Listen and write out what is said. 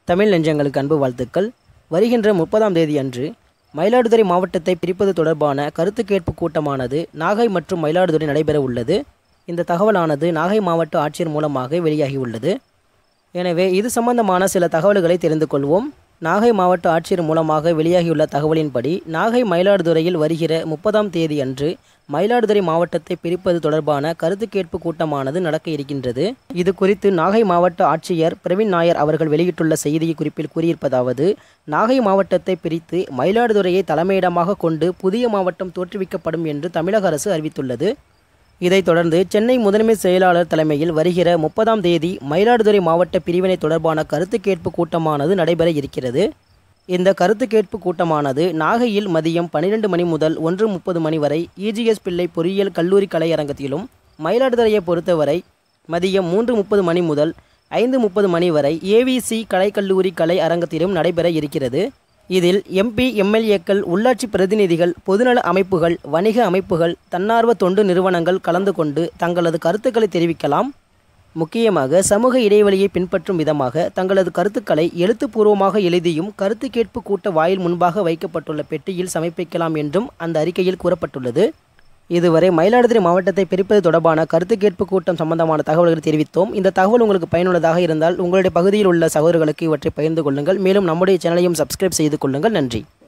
தமிழ் நெஞ்சங்களுக்கு அன்பு வாழ்த்துக்கள் வருகின்ற முப்பதாம் தேதி அன்று மயிலாடுதுறை மாவட்டத்தை பிரிப்பது தொடர்பான கருத்து கேட்பு கூட்டமானது நாகை மற்றும் மயிலாடுதுறை நடைபெற உள்ளது இந்த தகவலானது நாகை மாவட்ட ஆட்சியர் மூலமாக வெளியாகியுள்ளது எனவே இது சம்பந்தமான சில தகவல்களை தெரிந்து கொள்வோம் நாகை மாவட்ட ஆட்சியர் மூலமாக வெளியாகியுள்ள தகவலின்படி நாகை மயிலாடுதுறையில் வருகிற முப்பதாம் தேதி அன்று மயிலாடுதுறை மாவட்டத்தை பிரிப்பது தொடர்பான கருத்து கேட்பு கூட்டமானது நடக்க இருக்கின்றது இது குறித்து நாகை மாவட்ட ஆட்சியர் பிரவீன் நாயர் அவர்கள் வெளியிட்டுள்ள செய்தி குறிப்பில் கூறியிருப்பதாவது நாகை மாவட்டத்தை பிரித்து மயிலாடுதுறையை தலைமையிடமாக கொண்டு புதிய மாவட்டம் தோற்றுவிக்கப்படும் என்று தமிழக அரசு அறிவித்துள்ளது இதைத் தொடர்ந்து சென்னை முதன்மை செயலாளர் தலைமையில் வருகிற முப்பதாம் தேதி மயிலாடுதுறை மாவட்ட பிரிவினை தொடர்பான கருத்து கேட்பு கூட்டமானது நடைபெற இருக்கிறது இந்த கருத்து கேட்பு கூட்டமானது நாகையில் மதியம் பன்னிரெண்டு மணி முதல் ஒன்று முப்பது மணி வரை இஜிஎஸ் பிள்ளை பொறியியல் கல்லூரி கலையரங்கத்திலும் மயிலாடுதுறையை பொறுத்தவரை மதியம் மூன்று முப்பது மணி முதல் ஐந்து முப்பது மணி வரை ஏவிசி கலைக்கல்லூரி கலை அரங்கத்திலும் நடைபெற இருக்கிறது இதில் எம்பி எம்எல்ஏக்கள் உள்ளாட்சி பிரதிநிதிகள் பொதுநல அமைப்புகள் வணிக அமைப்புகள் தன்னார்வ தொண்டு நிறுவனங்கள் கலந்து கொண்டு தங்களது கருத்துக்களை தெரிவிக்கலாம் முக்கியமாக சமூக இடைவெளியை பின்பற்றும் விதமாக தங்களது கருத்துக்களை எழுத்துப்பூர்வமாக எழுதியும் கருத்து கேட்பு கூட்ட வாயில் முன்பாக வைக்கப்பட்டுள்ள பெட்டியில் சமர்ப்பிக்கலாம் என்றும் அந்த அறிக்கையில் கூறப்பட்டுள்ளது இதுவரை மயிலாடுதுறை மாவட்டத்தை பிரிப்பது தொடர்பான கருத்து கேட்பு கூட்டம் சம்பந்தமான தகவல்களை தெரிவித்தோம் இந்த தகவல் உங்களுக்கு பயனுள்ளதாக இருந்தால் உங்களுடைய பகுதியில் உள்ள சகோதரர்களுக்கு இவற்றை பகிர்ந்து கொள்ளுங்கள் மேலும் நம்முடைய சேனலையும் சப்ஸ்கிரைப் செய்து கொள்ளுங்கள் நன்றி